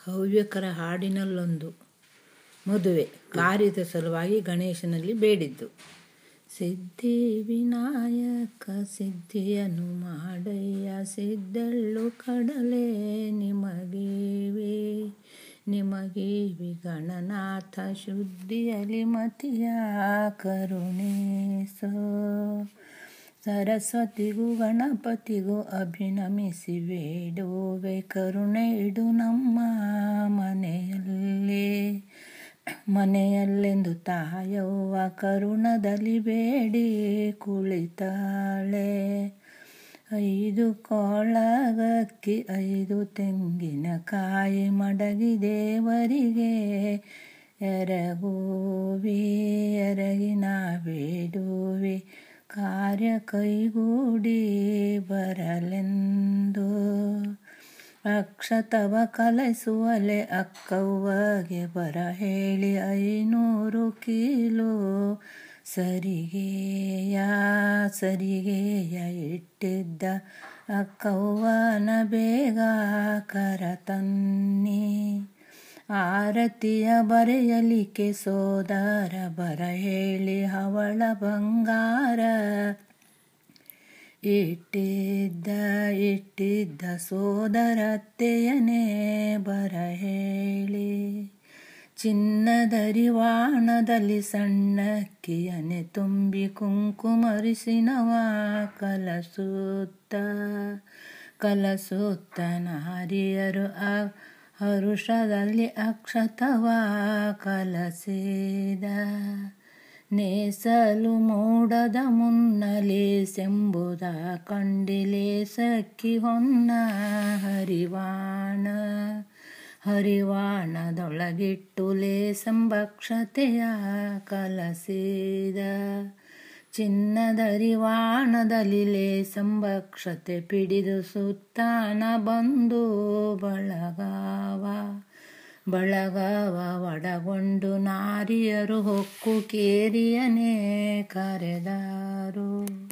ಹವ್ಯಕರ ಹಾಡಿನಲ್ಲೊಂದು ಮದುವೆ ಕಾರ್ಯದ ಸಲುವಾಗಿ ಗಣೇಶನಲ್ಲಿ ಬೇಡಿದ್ದು ಸಿದ್ಧಿ ವಿನಾಯಕ ಸಿದ್ಧಿಯನ್ನು ಮಾಡಯ್ಯ ಸಿದ್ದಳ್ಳು ಕಡಲೆ ನಿಮಗೀವೆ ನಿಮಗೀವಿ ಗಣನಾಥ ಶುದ್ಧಿಯಲಿ ಮತಿಯ ಕರುಣಿಸೋ ಸರಸ್ವತಿಗೂ ಗಣಪತಿಗೂ ಅಭಿನಮಿಸಿ ಬೇಡುವೆ ಕರುಣೆ ಇಡು ನಮ್ಮ ಮನೆಯಲ್ಲಿ ಮನೆಯಲ್ಲೆಂದು ತಾಯವ್ವ ಕರುಣದಲ್ಲಿ ಬೇಡಿ ಕುಳಿತಾಳೆ ಐದು ಕೊಳಗಕ್ಕಿ ಐದು ತೆಂಗಿನಕಾಯಿ ಮಡಗಿ ದೇವರಿಗೆ ಎರಗುವಿ ಎರಗಿನ ಬೇಡುವೆ ಕಾರ್ಯ ಕೈಗೂಡಿ ಬರಲೆಂದು ಅಕ್ಷತವ ಕಲಿಸುವಲೆ ಅಕ್ಕವ್ವಗೆ ಬರ ಹೇಳಿ ಐನೂರು ಕೀಲು ಸರಿಗೆಯ ಸರಿಗೆಯ ಇಟ್ಟಿದ್ದ ಅಕ್ಕವ್ವನ ಬೇಗ ಕರತನ್ನಿ ಆರತಿಯ ಬರೆಯಲಿಕ್ಕೆ ಸೋದರ ಬರ ಹೇಳಿ ಅವಳ ಬಂಗಾರ ಇಟ್ಟಿದ್ದ ಇಟ್ಟಿದ್ದ ಸೋದರತ್ತೆಯನೇ ಬರ ಹೇಳಿ ಚಿನ್ನದರಿವಾಣದಲ್ಲಿ ಸಣ್ಣಕ್ಕಿಯನೆ ತುಂಬಿ ಕುಂಕುಮರಿಸಿನವ ಕಲಸುತ್ತ ಕಲಸುತ್ತ ನಾರಿಯರು ಆ ಹರುಷದಲ್ಲಿ ಅಕ್ಷತವ ಕಲಸಿದ ನೇಸಲು ಮೋಡದ ಮುನ್ನಲೆ ಸೆಂಬುದ ಕಂಡಿಲೆ ಸಕ್ಕಿ ಹೊನ್ನ ಹರಿವಾಣ ಹರಿವಾಣದೊಳಗಿಟ್ಟುಲೆ ಸಂಭಕ್ಷತೆಯ ಕಲಸಿದ ಚಿನ್ನದರಿವಾಣದಲಿಲೆ ಸಂಭಕ್ಷತೆ ಪಿಡಿದು ಸುತ್ತಾನ ಬಂದು ಬಳಗಾವ ಬಳಗವ ಒಡಗೊಂಡು ನಾರಿಯರು ಹೊಕ್ಕು ಕೇರಿಯನೇ ಕರೆದಾರು